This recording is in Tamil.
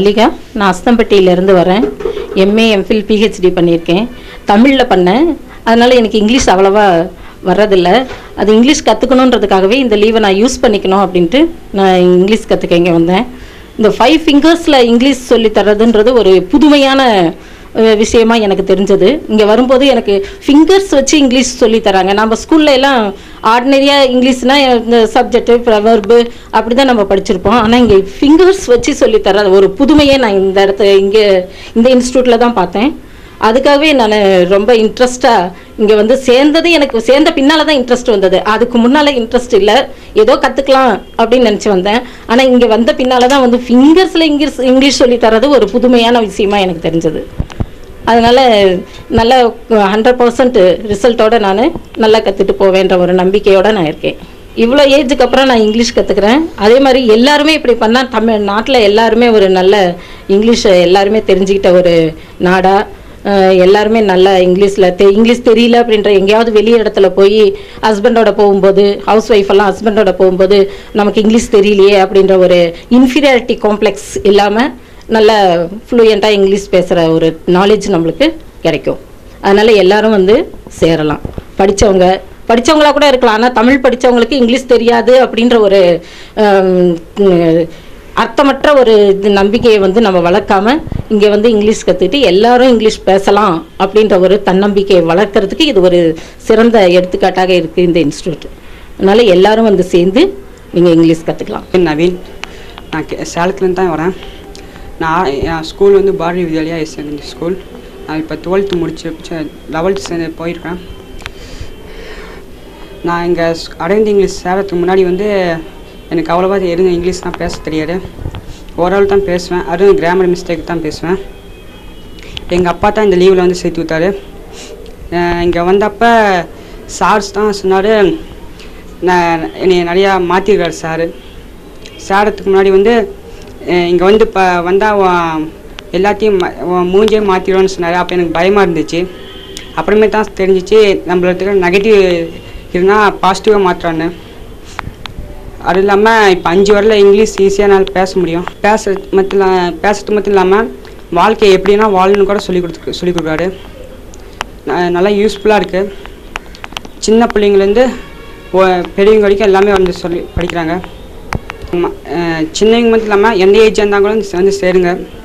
மல்லிகா நான் அஸ்தம்பட்டியிலேருந்து வரேன் எம்ஏ எம்ஃபில் பிஹெச்டி பண்ணியிருக்கேன் தமிழில் பண்ணேன் அதனால் எனக்கு இங்கிலீஷ் அவ்வளோவா வர்றதில்ல அது இங்கிலீஷ் கற்றுக்கணுன்றதுக்காகவே இந்த லீவை நான் யூஸ் பண்ணிக்கணும் அப்படின்ட்டு நான் இங்கிலீஷ் கற்றுக்க இங்கே வந்தேன் இந்த ஃபைவ் ஃபிங்கர்ஸில் இங்கிலீஷ் சொல்லி தர்றதுன்றது ஒரு புதுமையான அஹ், விஷயமா எனக்கு தெரிஞ்சது இங்கே வரும்போது எனக்கு ஃபிங்கர்ஸ் வச்சு இங்கிலீஷ் சொல்லி தராங்க நம்ம ஸ்கூல்ல எல்லாம் ஆர்டினரியாக இங்கிலீஷ்னா இந்த சப்ஜெக்ட்டு ப்ரவர்பு அப்படி தான் நம்ம படிச்சிருப்போம் ஆனால் இங்கே ஃபிங்கர்ஸ் வச்சு சொல்லி தர ஒரு புதுமையை நான் இந்த இடத்துல இங்கே இந்த இன்ஸ்டியூட்டில் தான் பார்த்தேன் அதுக்காகவே நான் ரொம்ப இன்ட்ரெஸ்டாக இங்கே வந்து சேர்ந்தது எனக்கு சேர்ந்த பின்னால் தான் இன்ட்ரெஸ்ட் வந்தது அதுக்கு முன்னால் இன்ட்ரெஸ்ட் இல்லை ஏதோ கற்றுக்கலாம் அப்படின்னு நினச்சி வந்தேன் ஆனால் இங்கே வந்த பின்னால் தான் வந்து ஃபிங்கர்ஸில் இங்கிலீஷ் இங்கிலீஷ் சொல்லி தரது ஒரு புதுமையான விஷயமா எனக்கு தெரிஞ்சது அதனால் நல்ல ஹண்ட்ரட் பர்சன்ட் ரிசல்ட்டோட நான் நல்லா கற்றுட்டு போவேன்ற ஒரு நம்பிக்கையோடு நான் இருக்கேன் இவ்வளோ ஏஜுக்கு அப்புறம் நான் இங்கிலீஷ் கற்றுக்குறேன் அதே மாதிரி எல்லாருமே இப்படி பண்ணால் தமிழ் நாட்டில் எல்லாருமே ஒரு நல்ல இங்கிலீஷை எல்லாருமே தெரிஞ்சுக்கிட்ட ஒரு நாடா அஹ் எல்லாருமே நல்லா இங்கிலீஷில் தெ இங்கிலீஷ் தெரியல அப்படின்ற எங்கேயாவது வெளி இடத்துல போய் ஹஸ்பண்டோட போகும்போது ஹவுஸ் ஒய்ஃப் எல்லாம் ஹஸ்பண்டோட போகும்போது நமக்கு இங்கிலீஷ் தெரியலையே அப்படின்ற ஒரு இன்ஃபீரியாரிட்டி காம்ப்ளெக்ஸ் இல்லாமல் நல்ல ஃப்ளூயண்ட்டாக இங்கிலீஷ் பேசுகிற ஒரு நாலேஜ் நம்மளுக்கு கிடைக்கும் அதனால் எல்லாரும் வந்து சேரலாம் படித்தவங்க படித்தவங்களா கூட இருக்கலாம் ஆனால் தமிழ் படித்தவங்களுக்கு இங்கிலீஷ் தெரியாது அப்படின்ற ஒரு ஆம், உம், அர்த்தமற்ற ஒரு இது நம்பிக்கையை வந்து நம்ம வளர்க்காம இங்கே வந்து இங்கிலீஷ் கற்றுக்கிட்டு எல்லாரும் இங்கிலீஷ் பேசலாம் அப்படின்ற ஒரு தன்னம்பிக்கையை வளர்க்கறதுக்கு இது ஒரு சிறந்த எடுத்துக்காட்டாக இருக்குது இந்த இன்ஸ்டியூட் அதனால் எல்லாரும் வந்து சேர்ந்து நீங்கள் இங்கிலீஷ் கற்றுக்கலாம் என் நவீன் நான் கே- சேலத்துலேருந்து தான் வரேன் நான் என் ஸ்கூல் வந்து Bharathi Vidyalaya S secondary school நான் இப்போ டுவெல்த்து முடிச்சு லெவல்த்து சேர்ந்து போயிருக்கேன் நான் இங்கே அடைந்த இங்கிலீஷ் சேரத்துக்கு முன்னாடி வந்து எனக்கு அவ்வளோவா எதுங்க இங்கிலீஷ்லாம் பேச தெரியாது ஓரளவு தான் பேசுவேன் அதுவும் கிராமர் மிஸ்டேக் தான் பேசுவேன் எங்கள் அப்பா தான் இந்த லீவில் வந்து சேர்த்து விட்டாரு இங்கே வந்தப்போ சார்ஸ் தான் சொன்னார் நான் என்னை நிறையா மாற்றிருக்காரு சாரு சேரத்துக்கு முன்னாடி வந்து இங்கே வந்து இப்போ வந்தால் எல்லாத்தையும் ம- உன் மூஞ்சே மாற்றிடுவோன்னு சொன்னார் அப்போ எனக்கு பயமாக இருந்துச்சு அப்புறமே தான் தெரிஞ்சிச்சு நம்மளுக்கு நெகட்டிவ் இருந்தால் பாசிட்டிவாக மாற்றுறான்னு அது இல்லாமல் இப்போ அஞ்சு வரல இங்கிலீஷ் ஈஸியாக என்னால் பேச முடியும் பேச மட்டும் இல்லா- பேசுறது மட்டும் இல்லாமல் வாழ்க்கையை எப்படின்னா வாழணும்னு கூட சொல்லி கொடுத்து சொல்லி கொடுக்குறாரு ந- நல்லா யூஸ்ஃபுல்லாக இருக்குது சின்ன பிள்ளைங்கலேருந்து பெரியவங்க வரைக்கும் எல்லாமே வந்து சொல்லி படிக்கிறாங்க ஆமா, அஹ் சின்னவங்க மட்டும் இல்லாமல் எந்த ஏஜ் இருந்தால் கூட வந்து வந்து சேருங்க